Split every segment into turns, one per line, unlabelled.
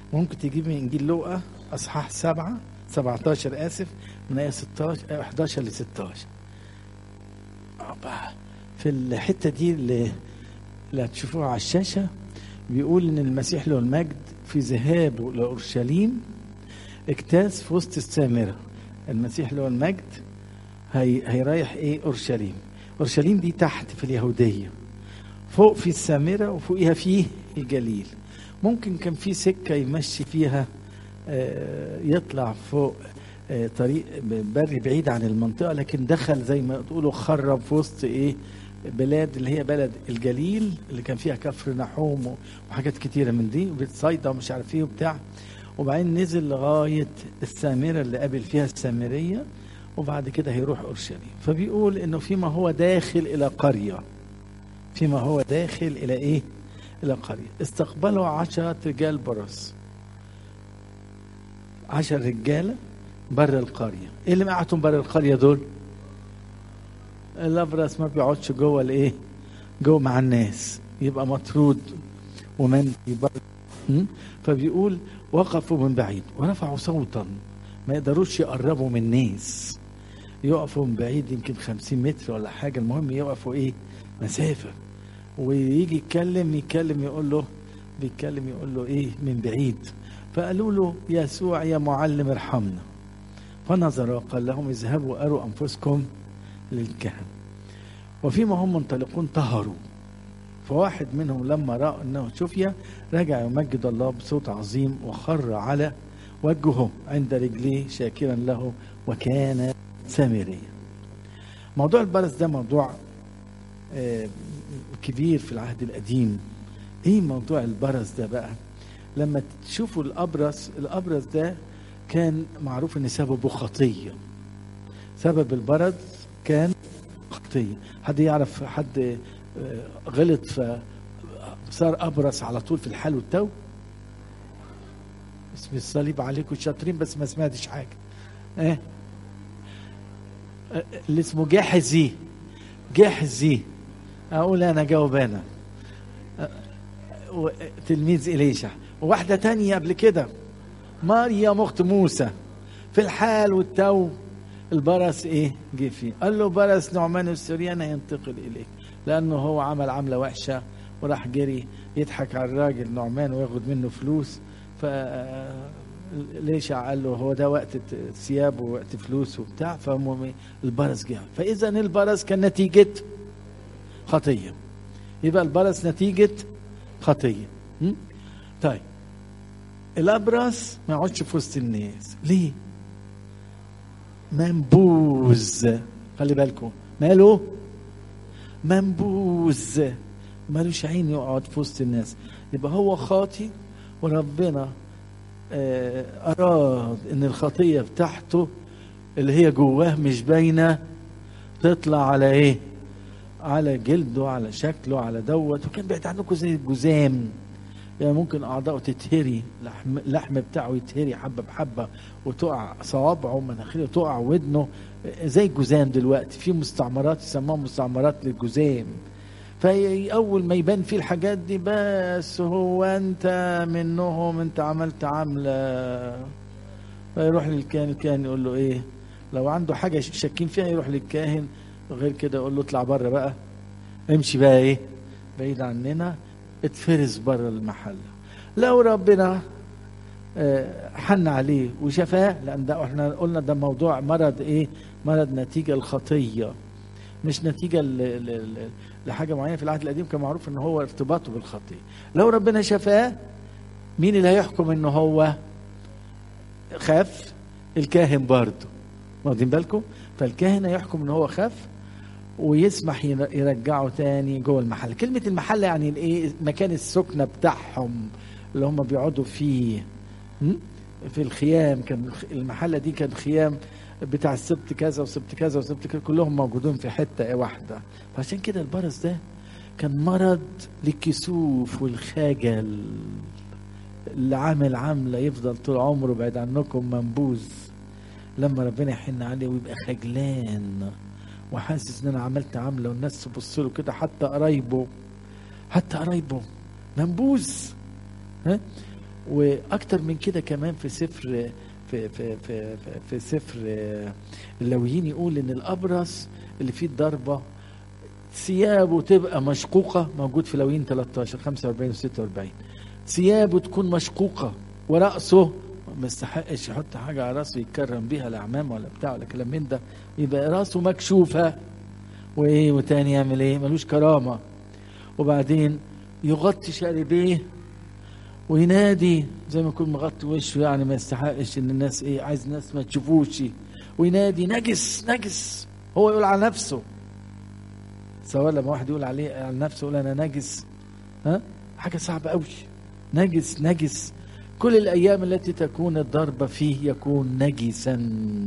ممكن تجيب من انجيل لوقا اصحاح سبعة 17 اسف من ايه 16 آه، 11 ل 16 أبا. في الحته دي اللي, اللي هتشوفوها على الشاشه بيقول ان المسيح له المجد في ذهابه لاورشليم اجتاز في وسط السامره المسيح له المجد هي هيريح ايه اورشليم اورشليم دي تحت في اليهوديه فوق في السامره وفوقيها فيه الجليل ممكن كان في سكه يمشي فيها آه، يطلع فوق آه، طريق بري بعيد عن المنطقه لكن دخل زي ما تقولوا خرب في وسط ايه بلاد اللي هي بلد الجليل اللي كان فيها كفر نحوم وحاجات كتيره من دي وبتصيدا ومش عارف ايه وبتاع وبعدين نزل لغايه السامره اللي قابل فيها السامريه وبعد كده هيروح اورشليم فبيقول انه فيما هو داخل الى قريه فيما هو داخل الى ايه الى قريه استقبله عشرة رجال برص عشر رجاله بره القريه ايه اللي قعدتهم بره القريه دول الابرص ما بيقعدش جوه الايه جوه مع الناس يبقى مطرود ومن بره فبيقول وقفوا من بعيد ورفعوا صوتا ما يقدروش يقربوا من الناس يقفوا من بعيد يمكن خمسين متر ولا حاجة المهم يقفوا ايه مسافة ويجي يتكلم يتكلم يقول له بيتكلم يقول له ايه من بعيد فقالوا له يسوع يا معلم ارحمنا فنظر وقال لهم اذهبوا اروا انفسكم للكهنة وفيما هم منطلقون طهروا فواحد منهم لما راى انه شفيا رجع يمجد الله بصوت عظيم وخر على وجهه عند رجليه شاكرا له وكان سامريا موضوع البرص ده موضوع آه، كبير في العهد القديم ايه موضوع البرص ده بقى لما تشوفوا الابرص الابرص ده كان معروف ان سببه خطيه سبب البرص كان خطيه حد يعرف حد آه، غلط فصار ابرص على طول في الحال والتو اسم الصليب عليكم شاطرين بس ما سمعتش حاجه ايه آه، اللي اسمه جحزي جحزي اقول انا جاوب انا آه، و- تلميذ إليشع وواحدة تانية قبل كده مريم أخت موسى في الحال والتو البرص ايه جه فيه قال له برص نعمان السرياني ينتقل اليك لانه هو عمل عمله وحشه وراح جري يضحك على الراجل نعمان وياخد منه فلوس ف ليش قال له هو ده وقت ثياب ووقت فلوس وبتاع فالمهم إيه؟ البرص جه فاذا البرص كان نتيجه خطيه يبقى البرص نتيجه خطيه م? طيب الابرص ما يقعدش في وسط الناس ليه منبوذ خلي بالكم ماله منبوذ مالوش عين يقعد في وسط الناس يبقى هو خاطي وربنا آه، أراد إن الخطية بتاعته اللي هي جواه مش باينة تطلع على إيه؟ على جلده على شكله على دوت وكان بعيد عنكم زي الجزام يعني ممكن أعضائه تتهري لحم, لحم بتاعه يتهري حبة بحبة وتقع صوابعه مناخيره تقع ودنه زي الجزام دلوقتي في مستعمرات يسموها مستعمرات للجزام فأول ما يبان فيه الحاجات دي بس هو أنت منهم أنت عملت عملة فيروح للكاهن الكاهن يقول له إيه لو عنده حاجة شاكين فيها يروح للكاهن غير كده يقول له اطلع بره بقى امشي بقى إيه بعيد عننا اتفرز بره المحل لو ربنا آه، حن عليه وشفاه لان ده احنا قلنا ده موضوع مرض ايه مرض نتيجه الخطيه مش نتيجه ل- ل- ل- لحاجه معينه في العهد القديم كان معروف ان هو ارتباطه بالخطيه لو ربنا شفاه مين اللي هيحكم ان هو خاف الكاهن برضه واخدين بالكم فالكاهن هيحكم ان هو خاف ويسمح ير- يرجعه تاني جوه المحل كلمة المحل يعني الايه مكان السكنة بتاعهم اللي هم بيقعدوا فيه م? في الخيام كان الخ- المحلة دي كان خيام بتاع السبت كذا وسبت كذا وسبت كذا كلهم موجودين في حتة واحدة فعشان كده البرص ده كان مرض للكسوف والخجل اللي عامل عاملة يفضل طول عمره بعيد عنكم منبوذ لما ربنا يحن عليه ويبقى خجلان وحاسس ان انا عملت عمله والناس تبص له كده حتى قرايبه حتى قرايبه منبوذ ها واكتر من كده كمان في سفر في في في في, في سفر آه، اللويين يقول ان الابرص اللي فيه الضربه ثيابه تبقى مشقوقه موجود في لويين 13 45 و 46 ثيابه تكون مشقوقه وراسه ما يستحقش يحط حاجه على راسه يتكرم بيها لا عمامه ولا بتاع ولا كلام من ده يبقى راسه مكشوفه وايه وتاني يعمل ايه ملوش كرامه وبعدين يغطي شاربيه وينادي زي ما يكون مغطي وشه يعني ما يستحقش ان الناس ايه عايز الناس ما تشوفوش وينادي نجس نجس هو يقول على نفسه سواء لما واحد يقول عليه على نفسه يقول انا نجس ها حاجه صعبه قوي نجس نجس كل الايام التي تكون الضربه فيه يكون نجسا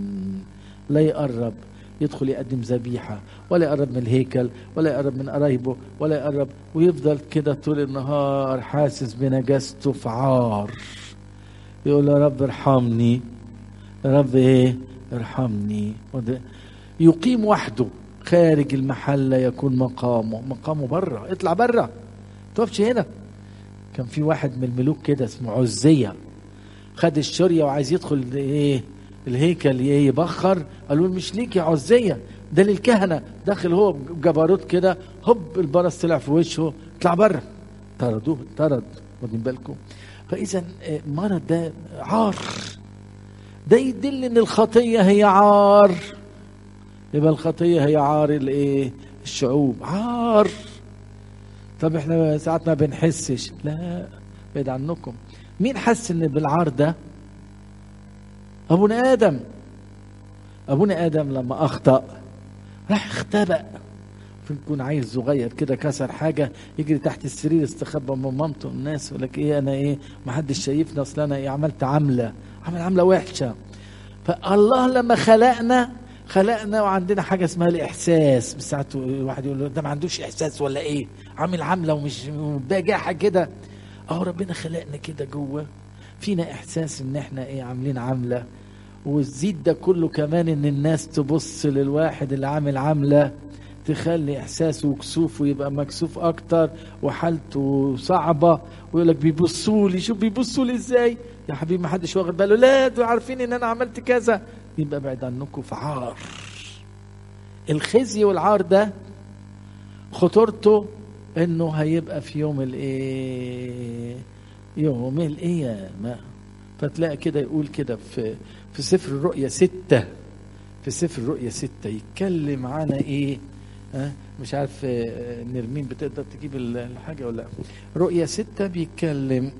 لا يقرب يدخل يقدم ذبيحه ولا يقرب من الهيكل ولا يقرب من قرايبه ولا يقرب ويفضل كده طول النهار حاسس بنجاسته في عار يقول يا رب ارحمني يا رب ايه ارحمني وده- يقيم وحده خارج المحله يكون مقامه مقامه بره اطلع بره تقفش هنا كان في واحد من الملوك كده اسمه عزيه خد الشريه وعايز يدخل ايه الهيكل ايه يبخر قالوا له مش ليك يا عزيه ده للكهنه داخل هو بجبروت كده هوب البرص طلع في وشه اطلع بره طردوه طرد واخدين بالكم فاذا آه، المرض ده عار ده يدل ان الخطيه هي عار يبقى الخطيه هي عار الايه الشعوب عار طب احنا ساعات ما بنحسش لا بعيد عنكم مين حس ان بالعار ده ابونا ادم ابونا ادم لما اخطا راح اختبأ في يكون عيل صغير كده كسر حاجه يجري تحت السرير استخبى من مامته الناس يقول لك ايه انا ايه ما حدش شايفني اصل انا ايه عملت عمله عمل عمله وحشه فالله لما خلقنا خلقنا وعندنا حاجه اسمها الاحساس بس ساعات الواحد يقول له ده ما عندوش احساس ولا ايه عامل عمله ومش باجحه كده اهو ربنا خلقنا كده جوه فينا احساس ان احنا ايه عاملين عمله والزيد ده كله كمان ان الناس تبص للواحد اللي عامل عمله تخلي احساسه وكسوفه يبقى مكسوف اكتر وحالته صعبه ويقول لك بيبصوا لي شوف بيبصوا لي ازاي يا حبيبي ما حدش واخد باله لا دول عارفين ان انا عملت كذا يبقى بعد عنكم في عار الخزي والعار ده خطورته انه هيبقى في يوم الايه يوم القيامه فتلاقي كده يقول كده في في سفر الرؤيا ستة في سفر الرؤيا ستة يتكلم عن ايه ها مش عارف آه، نرمين بتقدر تجيب ال- الحاجة ولا لا رؤيا ستة بيتكلم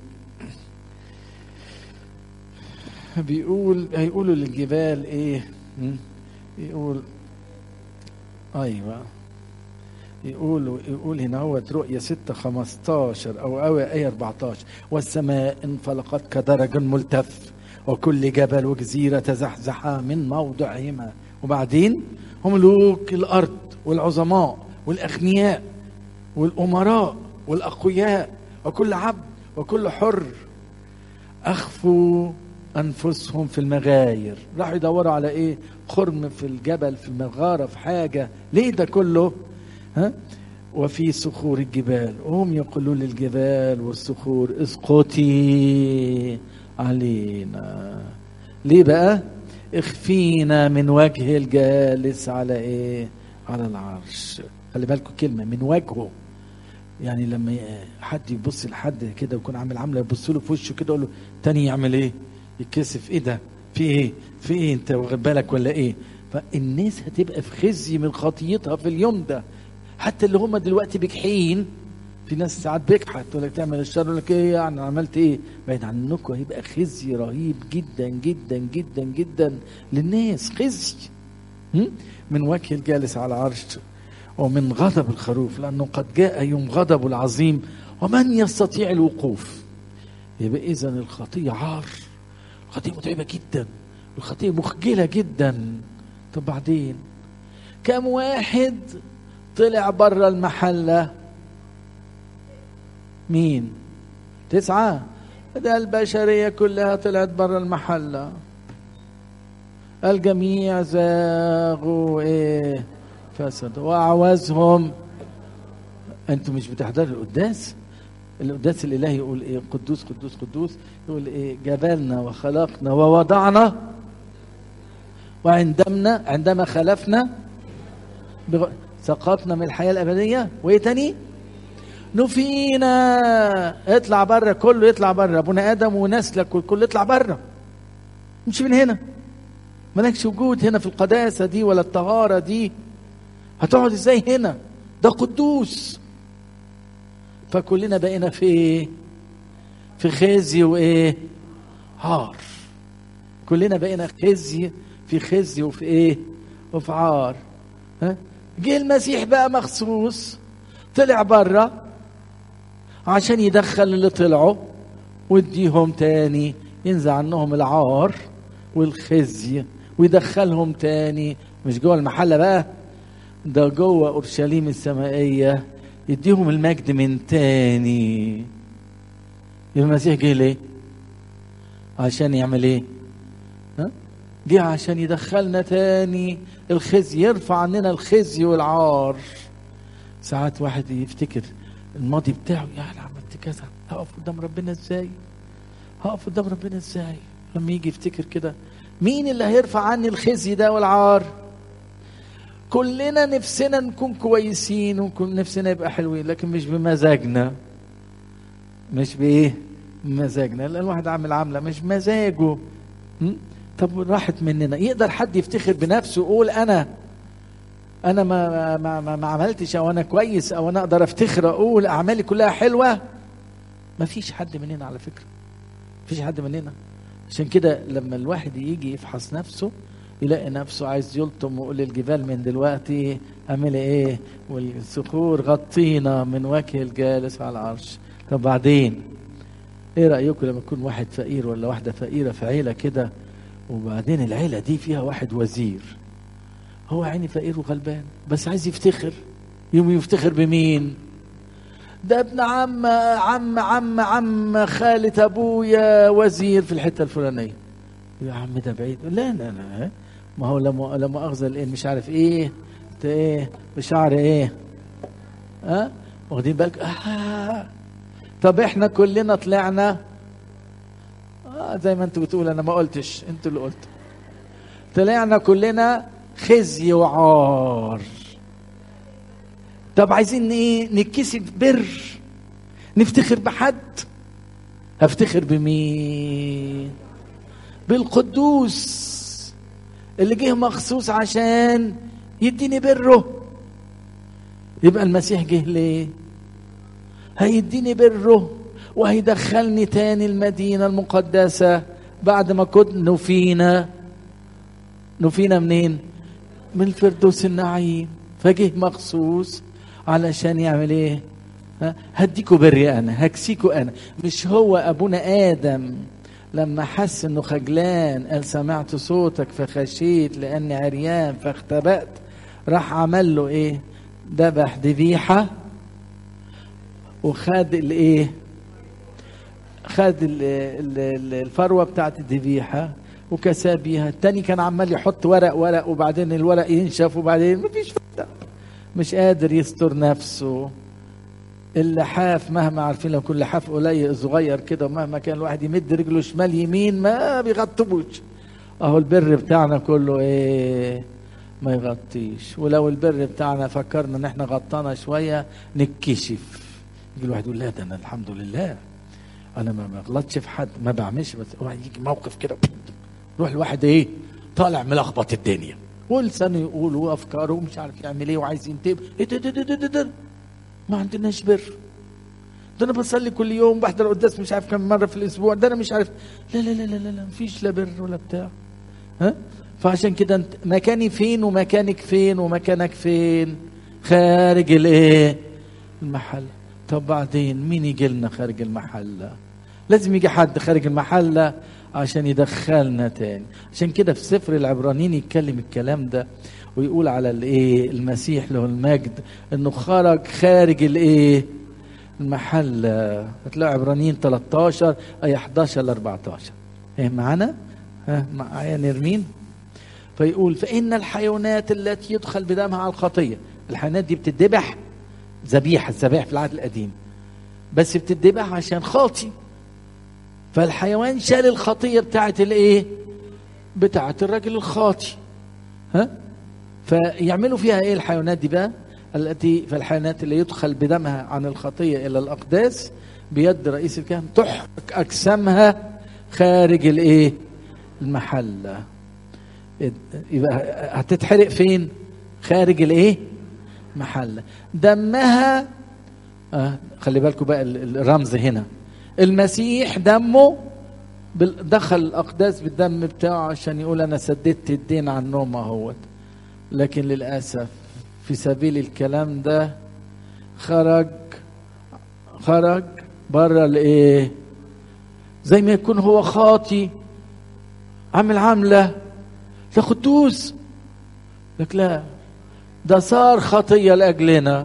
بيقول هيقولوا للجبال ايه م? يقول ايوه يقول يقول هنا هو رؤيا 6 15 او او ايه 14 والسماء انفلقت كدرج ملتف وكل جبل وجزيره تزحزحا من موضعهما وبعدين هم ملوك الارض والعظماء والاغنياء والامراء والاقوياء وكل عبد وكل حر اخفوا انفسهم في المغاير راحوا يدوروا على ايه خرم في الجبل في المغاره في حاجه ليه ده كله ها وفي صخور الجبال وهم يقولون للجبال والصخور اسقطي علينا ليه بقى اخفينا من وجه الجالس على ايه على العرش خلي بالكم كلمه من وجهه يعني لما ي- حد يبص لحد كده ويكون عامل عامله يبص له في وشه كده يقول له تاني يعمل ايه يتكسف ايه ده في ايه في ايه انت واخد بالك ولا ايه فالناس هتبقى في خزي من خطيتها في اليوم ده حتى اللي هم دلوقتي بجحين في ناس ساعات بجحت تقول لك تعمل الشر يقول لك ايه يعني عملت ايه بعيد عنكم هيبقى خزي رهيب جدا جدا جدا جدا للناس خزي م? من وجه الجالس على العرش ومن غضب الخروف لأنه قد جاء يوم غضبه العظيم ومن يستطيع الوقوف يبقى إذا الخطية عار الخطية متعبة جدا الخطية مخجلة جدا طب بعدين كم واحد طلع بره المحلة مين تسعة ده البشرية كلها طلعت بره المحلة الجميع زاغوا ايه فسدوا واعوزهم انتوا مش بتحضروا القداس القداس الالهي يقول ايه قدوس قدوس قدوس يقول ايه جبلنا وخلقنا ووضعنا وعندما عندما خلفنا بغ... سقطنا من الحياه الابديه وايه تاني نفينا اطلع بره كله يطلع بره ابونا ادم ونسلك والكل يطلع بره مش من هنا مالكش وجود هنا في القداسه دي ولا الطهاره دي هتقعد ازاي هنا ده قدوس فكلنا بقينا في ايه في خزي وايه عار كلنا بقينا خزي في خزي وفي ايه وفي عار ها جه المسيح بقى مخصوص طلع بره عشان يدخل اللي طلعوا ويديهم تاني ينزع عنهم العار والخزي ويدخلهم تاني مش جوه المحله بقى ده جوه اورشليم السمائيه يديهم المجد من تاني يبقى المسيح جه ليه؟ عشان يعمل ايه؟ ها؟ جه عشان يدخلنا تاني الخزي يرفع عننا الخزي والعار ساعات واحد يفتكر الماضي بتاعه يا انا عملت كذا هقف قدام ربنا ازاي؟ هقف قدام ربنا ازاي؟ لما يجي يفتكر كده مين اللي هيرفع عني الخزي ده والعار؟ كلنا نفسنا نكون كويسين ونكون نفسنا يبقى حلوين لكن مش بمزاجنا مش بايه بمزاجنا لان الواحد عامل عامله مش مزاجه م? طب راحت مننا يقدر حد يفتخر بنفسه يقول انا انا ما ما ما, ما عملتش او انا كويس او انا اقدر افتخر اقول اعمالي كلها حلوه ما فيش حد مننا على فكره فيش حد مننا عشان كده لما الواحد يجي يفحص نفسه يلاقي نفسه عايز يلطم ويقول للجبال من دلوقتي اعملي ايه والصخور غطينا من وجه الجالس على العرش طب بعدين ايه رايكم لما يكون واحد فقير ولا واحده فقيره في عيله كده وبعدين العيله دي فيها واحد وزير هو عيني فقير وغلبان بس عايز يفتخر يوم يفتخر بمين ده ابن عم عم عم عم خالة ابويا وزير في الحته الفلانيه يا عم ده بعيد لا لا لا ما هو لا لا مؤاخذه الايه مش عارف ايه انت ايه بشعر ايه ها أه؟ واخدين بالك آه. طب احنا كلنا طلعنا آه زي ما انت بتقول انا ما قلتش انت اللي قلت طلعنا كلنا خزي وعار طب عايزين ايه نتكسب بر نفتخر بحد هفتخر بمين بالقدوس اللي جه مخصوص عشان يديني بره يبقى المسيح جه ليه هيديني بره وهيدخلني تاني المدينة المقدسة بعد ما كنت نفينا نفينا منين من الفردوس النعيم فجه مخصوص علشان يعمل ايه هديكوا بري انا هكسيكوا انا مش هو ابونا ادم لما حس انه خجلان قال سمعت صوتك فخشيت لاني عريان فاختبأت راح عمل له ايه ذبح ذبيحه وخد الايه خد الفروه بتاعت الذبيحه وكساه بيها التاني كان عمال يحط ورق ورق وبعدين الورق ينشف وبعدين مفيش فايده مش قادر يستر نفسه اللحاف مهما عارفين لو كل لحاف قليل صغير كده ومهما كان الواحد يمد رجله شمال يمين ما بيغطبوش اهو البر بتاعنا كله ايه ما يغطيش ولو البر بتاعنا فكرنا ان احنا غطانا شويه نتكشف يجي الواحد يقول لا ده انا الحمد لله انا ما بغلطش في حد ما بعملش بس يجي موقف كده يروح الواحد ايه طالع ملخبط الدنيا ولسانه يقول وافكاره ومش عارف يعمل ايه وعايز ينتبه ايه ده ده ده ده ده ما عندناش بر ده انا بصلي كل يوم بحضر قداس مش عارف كم مره في الاسبوع ده انا مش عارف لا لا لا لا لا, لا مفيش لا بر ولا بتاع ها فعشان كده انت مكاني فين ومكانك فين ومكانك فين خارج الايه المحل طب بعدين مين يجي لنا خارج المحله لازم يجي حد خارج المحله عشان يدخلنا تاني عشان كده في سفر العبرانيين يتكلم الكلام ده ويقول على الايه المسيح له المجد انه خرج خارج الايه المحل هتلاقوا عبرانيين 13 اي 11 ل 14 ايه معانا ها معايا نرمين فيقول فان الحيوانات التي يدخل بدمها على الخطيه الحيوانات دي بتذبح ذبيحه الذبائح في العهد القديم بس بتتذبح عشان خاطي فالحيوان شال الخطيه بتاعت الايه بتاعت الراجل الخاطي ها فيعملوا فيها ايه الحيوانات دي بقى التي فالحيوانات اللي يدخل بدمها عن الخطيه الى الاقداس بيد رئيس الكهنه تحرق اجسامها خارج الايه المحله يبقى هتتحرق فين خارج الايه محله دمها آه خلي بالكم بقى الرمز هنا المسيح دمه دخل الاقداس بالدم بتاعه عشان يقول انا سددت الدين عنهم اهوت لكن للاسف في سبيل الكلام ده خرج خرج بره الايه زي ما يكون هو خاطي عامل عامله ده قدوس لك لا ده صار خطيه لاجلنا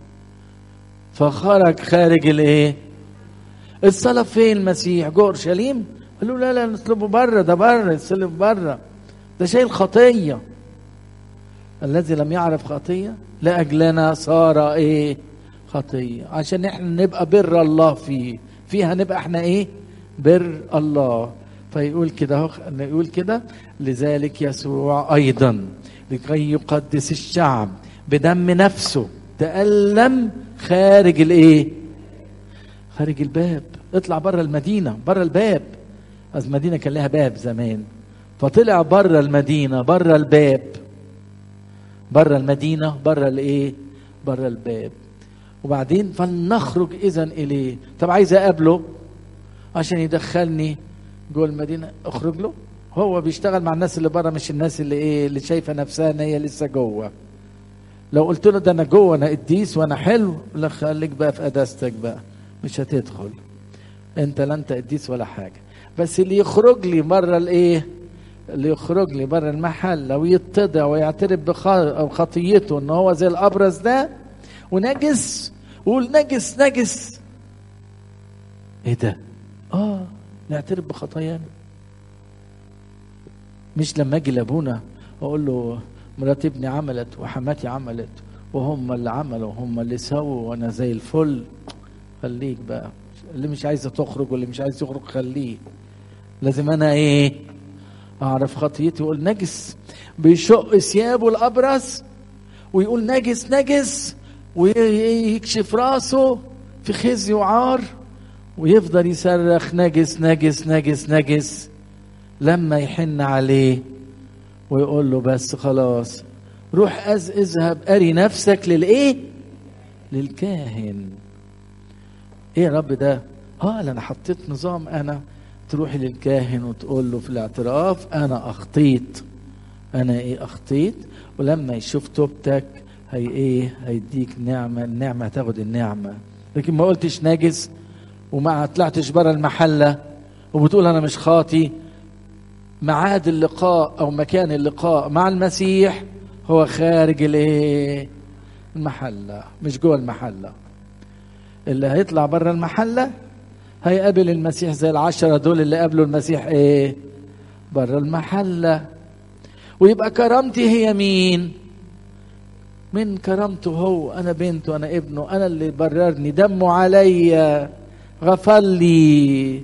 فخرج خارج الايه الصلاه فين المسيح جوه اورشليم قالوا لا لا نطلبه بره ده بره يصلب بره ده شايل خطيه الذي لم يعرف خطيه لاجلنا صار ايه خطيه عشان احنا نبقى بر الله فيه فيها نبقى احنا ايه بر الله فيقول كده يقول كده لذلك يسوع ايضا لكي يقدس الشعب بدم نفسه تألم خارج الايه خارج الباب اطلع بره المدينه بره الباب بس المدينه كان لها باب زمان فطلع بره المدينه بره الباب بره المدينه بره الايه بره الباب وبعدين فلنخرج اذا اليه طب عايز اقابله عشان يدخلني جوه المدينه اخرج له هو بيشتغل مع الناس اللي بره مش الناس اللي ايه اللي شايفه نفسها ان هي لسه جوه لو قلت له ده انا جوه انا قديس وانا حلو لا خليك بقى في قداستك بقى مش هتدخل انت لا انت قديس ولا حاجه بس اللي يخرج لي بره الايه اللي يخرج لي بره المحل ويتضع ويعترف بخطيته ان هو زي الابرز ده ونجس ويقول نجس نجس ايه ده اه نعترف بخطايانا مش لما اجي لابونا واقول له مرات ابني عملت وحماتي عملت وهم اللي عملوا هم اللي سووا وانا زي الفل خليك بقى اللي مش عايزه تخرج واللي مش عايز يخرج خليه لازم انا ايه اعرف خطيتي ويقول نجس بيشق ثيابه الابرص ويقول نجس نجس ويكشف راسه في خزي وعار ويفضل يصرخ نجس نجس نجس نجس لما يحن عليه ويقول له بس خلاص روح أز اذهب اري نفسك للايه للكاهن ايه يا رب ده اه انا حطيت نظام انا تروحي للكاهن وتقول له في الاعتراف انا اخطيت انا ايه اخطيت ولما يشوف توبتك هي ايه هيديك نعمه النعمه تاخد النعمه لكن ما قلتش نجس وما طلعتش بره المحله وبتقول انا مش خاطي ميعاد اللقاء او مكان اللقاء مع المسيح هو خارج الايه المحله مش جوه المحله اللي هيطلع بره المحله هيقابل المسيح زي العشرة دول اللي قابلوا المسيح ايه بره المحلة ويبقى كرامتي هي مين من كرامته هو انا بنته انا ابنه انا اللي بررني دمه عليا غفر لي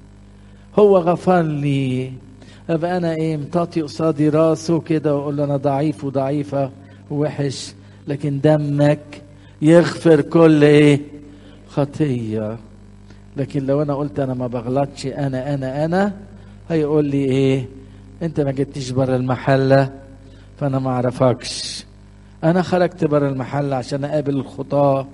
هو غفر لي ابقى انا ايه مطاطي قصادي راسه كده واقول له انا ضعيف وضعيفه ووحش لكن دمك يغفر كل ايه خطيه لكن لو انا قلت انا ما بغلطش انا انا انا هيقول لي ايه انت ما جبتش بره المحله فانا ما اعرفكش انا خرجت بره المحل عشان اقابل الخطاه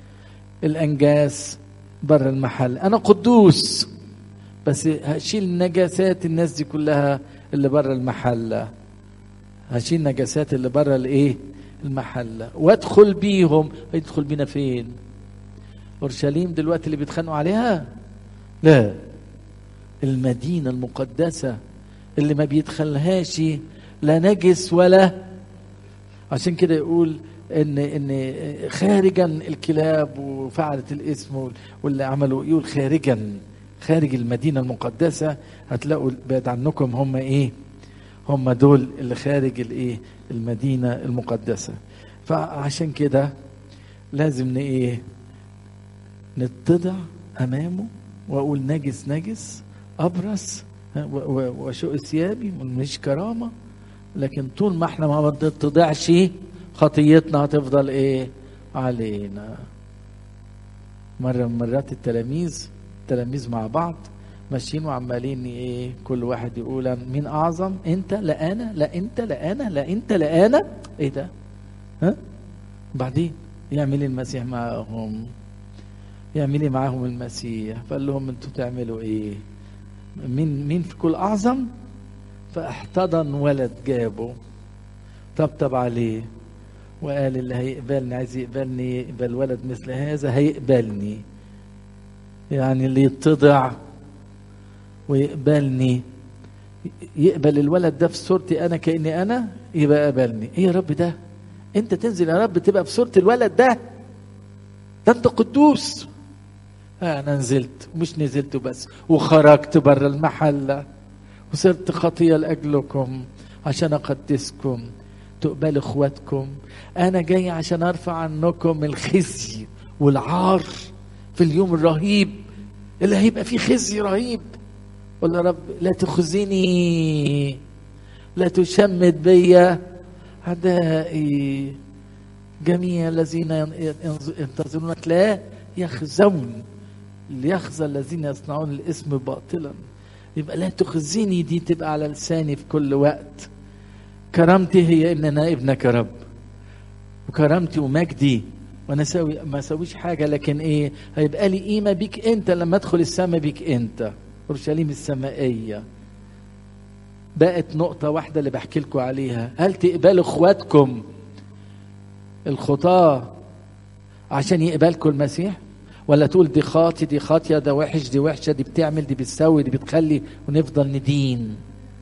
الانجاس بره المحل انا قدوس بس هشيل نجاسات الناس دي كلها اللي بره المحله هشيل نجاسات اللي بره الايه المحله وادخل بيهم هيدخل بينا فين اورشليم دلوقتي اللي بيتخانقوا عليها لا المدينه المقدسه اللي ما بيدخلهاش لا نجس ولا عشان كده يقول ان ان خارجا الكلاب وفعلت الاسم واللي عملوا يقول خارجا خارج المدينه المقدسه هتلاقوا بعد عنكم هم ايه هم دول اللي خارج الايه المدينه المقدسه فعشان كده لازم ايه نتضع امامه واقول نجس نجس ابرص ها، و- و- واشق ثيابي مش كرامه لكن طول ما احنا ما بنتضعش خطيتنا هتفضل ايه علينا مرة من مرات التلاميذ التلاميذ مع بعض ماشيين وعمالين ايه كل واحد يقول مين اعظم انت لا انا لا انت لا انا لا انت لا انا ايه ده ها بعدين يعمل إيه المسيح معاهم يعمل ايه معاهم المسيح فقال لهم انتوا تعملوا ايه مين مين في كل اعظم فاحتضن ولد جابه طبطب عليه وقال اللي هيقبلني عايز يقبلني يقبل ولد مثل هذا هيقبلني يعني اللي يتضع ويقبلني يقبل الولد ده في صورتي انا كاني انا يبقى قبلني ايه يا رب ده انت تنزل يا رب تبقى في صوره الولد ده ده انت قدوس انا نزلت مش نزلت بس وخرجت بره المحله وصرت خطيه لاجلكم عشان اقدسكم تقبلوا اخواتكم انا جاي عشان ارفع عنكم الخزي والعار في اليوم الرهيب اللي هيبقى فيه خزي رهيب قول يا رب لا تخزني لا تشمت بيا اعدائي جميع الذين ين- ينظ- ينتظرونك لا يخزون ليخزى الذين يصنعون الاسم باطلا يبقى لا تخزني دي تبقى على لساني في كل وقت كرامتي هي ان انا ابنك يا رب وكرامتي ومجدي وانا سوي ما اسويش حاجه لكن ايه هيبقى لي قيمه بيك انت لما ادخل السماء بيك انت اورشليم السمائيه بقت نقطه واحده اللي بحكي لكم عليها هل تقبلوا اخواتكم الخطاه عشان يقبلكم المسيح ولا تقول دي خاطي دي خاطيه ده وحش دي وحشه دي بتعمل دي بتسوي دي بتخلي ونفضل ندين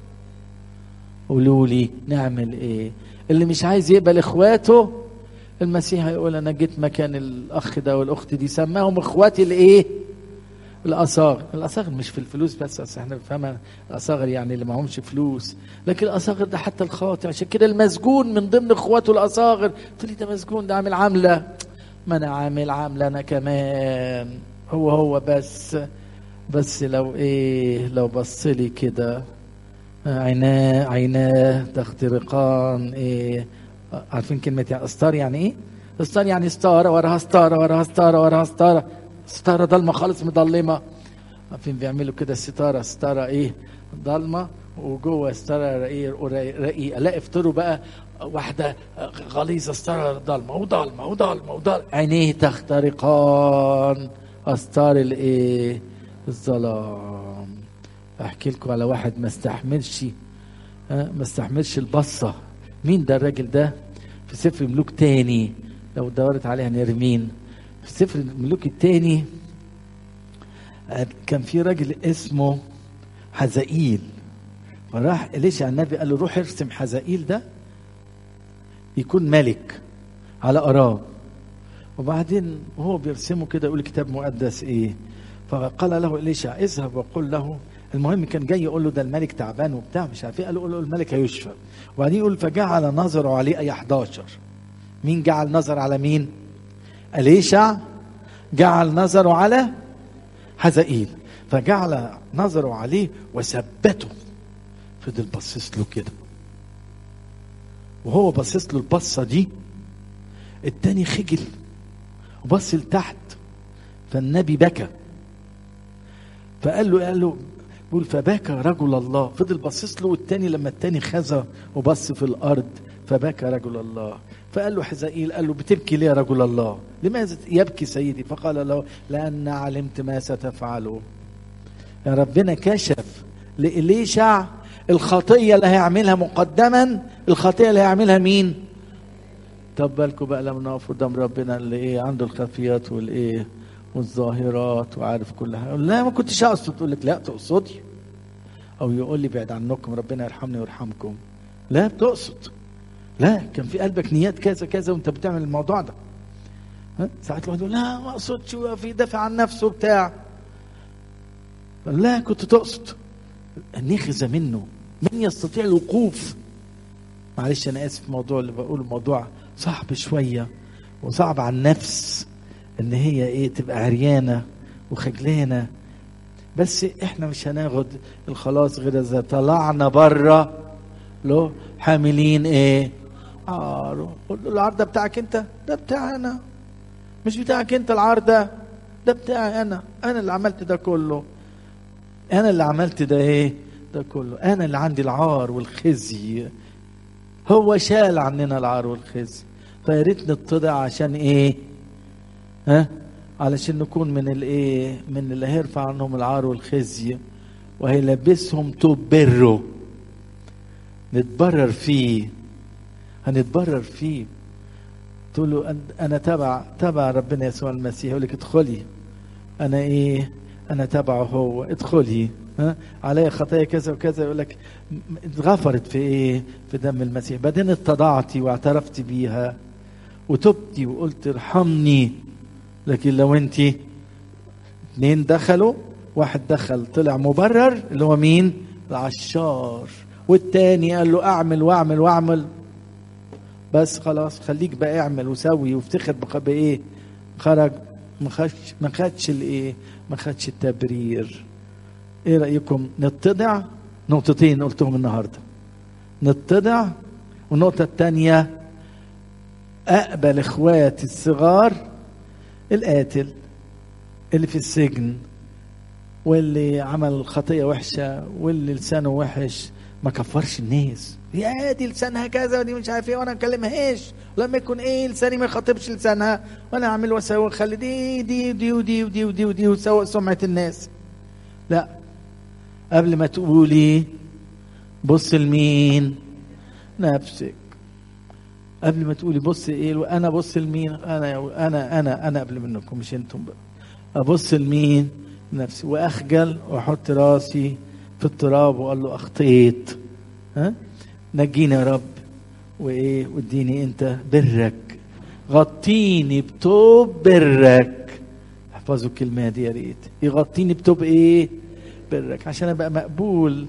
قولوا لي نعمل ايه اللي مش عايز يقبل اخواته المسيح هيقول انا جيت مكان الاخ ده والاخت دي سماهم اخواتي الايه الاصاغر الاصاغر مش في الفلوس بس اصل احنا بنفهمها الاصاغر يعني اللي معهمش فلوس لكن الاصاغر ده حتى الخاطئ عشان كده المسجون من ضمن اخواته الاصاغر تقول لي ده مسجون ده عامل عامله ما انا عامل عامله انا كمان هو هو بس بس لو ايه لو بص لي كده عيناه عيناه تخترقان ايه عارفين كلمة يعني استار يعني ايه؟ استار يعني ستارة وراها ستارة وراها ستارة وراها ستارة ستارة ضلمة خالص مضلمة عارفين بيعملوا كده الستارة ستارة ايه؟ ضلمة وجوه ستارة رقيقة رقيقة لا افتروا بقى واحدة غليظة ستارة ضلمة وضلمة وضلمة وضلمة عينيه تخترقان استار الايه؟ الظلام احكي لكم على واحد ما استحملش ها، ما استحملش البصه مين ده الراجل ده في سفر ملوك تاني لو دورت عليها نرمين في سفر الملوك التاني آه، كان في راجل اسمه حزائيل فراح إليشع النبي قال له روح ارسم حزائيل ده يكون ملك على أرام وبعدين وهو بيرسمه كده يقول الكتاب مقدس ايه فقال له إليشع اذهب وقل له المهم كان جاي يقول له ده الملك تعبان وبتاع مش عارف ايه قال له قول له الملك هيشفى وبعدين يقول فجعل نظره عليه اي 11 مين جعل نظر على مين أليشع جعل نظره على حزائيل فجعل نظره عليه وثبته فضل باصص له كده وهو باصص له البصه دي التاني خجل وبص لتحت فالنبي بكى فقال له قال له بيقول فبكى رجل الله فضل باصص له والتاني لما التاني خزى وبص في الارض فبكى رجل الله فقال له حزائيل قال له بتبكي ليه يا رجل الله لماذا يبكي سيدي فقال له لان علمت ما ستفعله يا ربنا كشف لإليشع الخطية اللي هيعملها مقدما الخطية اللي هيعملها مين طب بالكم بقى لما نقف قدام ربنا اللي ايه عنده الخفيات والايه والظاهرات وعارف كل حاجه لا ما كنتش اقصد تقول لك لا تقصدي او يقول لي بعد عنكم ربنا يرحمني ويرحمكم لا بتقصد لا كان في قلبك نيات كذا كذا وانت بتعمل الموضوع ده ها ساعات الواحد يقول لا ما اقصدش في دافع عن نفسه بتاع لا كنت تقصد نخذ منه من يستطيع الوقوف معلش انا اسف الموضوع اللي بقوله موضوع صعب شويه وصعب على النفس ان هي ايه تبقى عريانه وخجلانه بس احنا مش هناخد الخلاص غير اذا طلعنا بره له حاملين ايه عار قول له العار ده بتاعك انت ده بتاعي انا مش بتاعك انت العار ده ده بتاعي انا انا اللي عملت ده كله انا اللي عملت ده ايه ده كله انا اللي عندي العار والخزي هو شال عننا العار والخزي فيا ريت نتضع عشان ايه ها علشان نكون من الايه من اللي هيرفع عنهم العار والخزي وهيلبسهم توب بره نتبرر فيه هنتبرر فيه تقول له انا تبع تبع ربنا يسوع المسيح يقول لك ادخلي انا ايه انا تبعه هو ادخلي ها علي خطايا كذا وكذا يقول لك اتغفرت في ايه في دم المسيح بعدين اتضعتي واعترفتي بيها وتبتي وقلت ارحمني لكن لو انت اثنين دخلوا واحد دخل طلع مبرر اللي هو مين العشار والتاني قال له اعمل واعمل واعمل بس خلاص خليك بقى اعمل وسوي وافتخر بايه خرج ما خدش ما خدش الايه ما خدش التبرير ايه رايكم نتضع نقطتين قلتهم النهارده نتضع والنقطه الثانيه اقبل اخواتي الصغار القاتل اللي في السجن واللي عمل خطيه وحشه واللي لسانه وحش ما كفرش الناس يا دي لسانها كذا ودي مش عارف ايه وانا ما اكلمهاش لما يكون ايه لساني ما يخاطبش لسانها وانا اعمل واسوي واخلي دي دي ودي ودي ودي ودي ودي وسوء سمعه الناس لا قبل ما تقولي بص لمين نفسك قبل ما تقولي بص ايه انا بص لمين انا انا انا انا قبل منكم مش انتم بقى ابص لمين نفسي واخجل واحط راسي في التراب واقول له اخطيت ها نجيني يا رب وايه واديني انت برك غطيني بتوب برك احفظوا الكلمه دي يا ريت يغطيني بتوب ايه برك عشان ابقى مقبول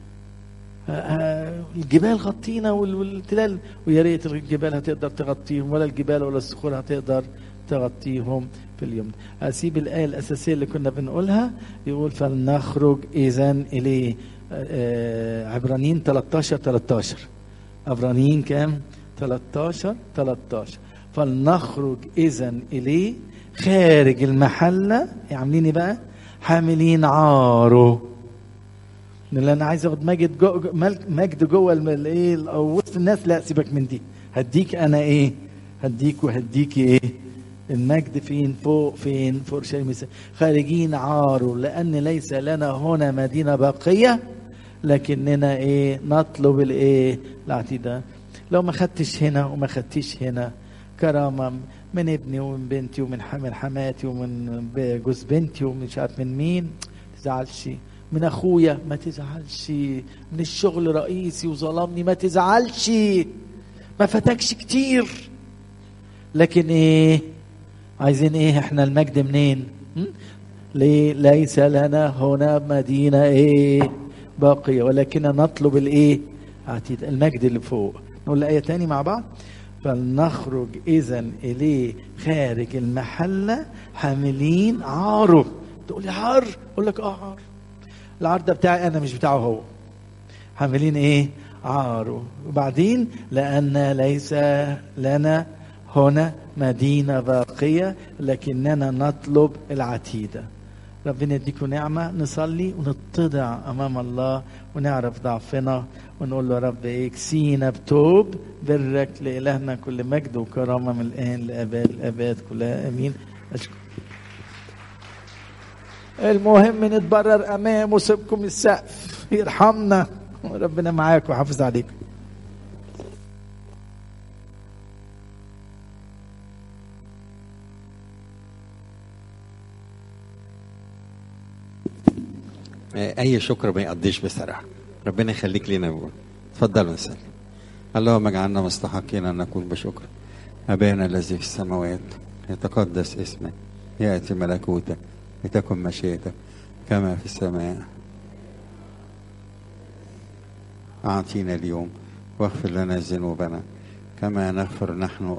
الجبال غطينا والتلال ويا ريت الجبال هتقدر تغطيهم ولا الجبال ولا الصخور هتقدر تغطيهم في اليوم ده اسيب الايه الاساسيه اللي كنا بنقولها يقول فلنخرج اذا اليه عبرانيين 13 13 عبرانيين كام 13 13 فلنخرج اذا اليه خارج المحله عاملين ايه بقى حاملين عاره اللي انا عايز اخد مجد جو مجد جوه الايه او وسط الناس لا سيبك من دي هديك انا ايه هديك وهديكي ايه المجد فين فوق فين فوق اورشليم خارجين عاره لان ليس لنا هنا مدينه باقيه لكننا ايه نطلب الايه العتيده لو ما خدتش هنا وما خدتيش هنا كرامه من ابني ومن بنتي ومن من حماتي ومن جوز بنتي ومن مش عارف من مين ما تزعلش من اخويا ما تزعلش من الشغل رئيسي وظلمني ما تزعلش ما فاتكش كتير لكن ايه عايزين ايه احنا المجد منين ليه ليس لنا هنا مدينة ايه باقية ولكن نطلب الايه عتيد المجد اللي فوق نقول الآية تاني مع بعض فلنخرج إذا إليه خارج المحلة حاملين عاره تقول لي عار أقول لك اه عار العار ده بتاعي أنا مش بتاعه هو حاملين إيه عاره وبعدين لأن ليس لنا هنا مدينة باقية لكننا نطلب العتيدة ربنا يديكم نعمة نصلي ونتضع أمام الله ونعرف ضعفنا ونقول له رب إيه كسينا بتوب برك لإلهنا كل مجد وكرامة من الآن لأباد الأباد كلها أمين أشكر المهم نتبرر أمامه سيبكم السقف يرحمنا ربنا معاكم وحافظ عليكم
اي شكر ما يقضيش بصراحه ربنا يخليك لينا يا ابونا اتفضلوا نسال اللهم اجعلنا مستحقين ان نكون بشكر ابانا الذي في السماوات يتقدس اسمك ياتي ملكوتك لتكن مشيئتك كما في السماء اعطينا اليوم واغفر لنا ذنوبنا كما نغفر نحن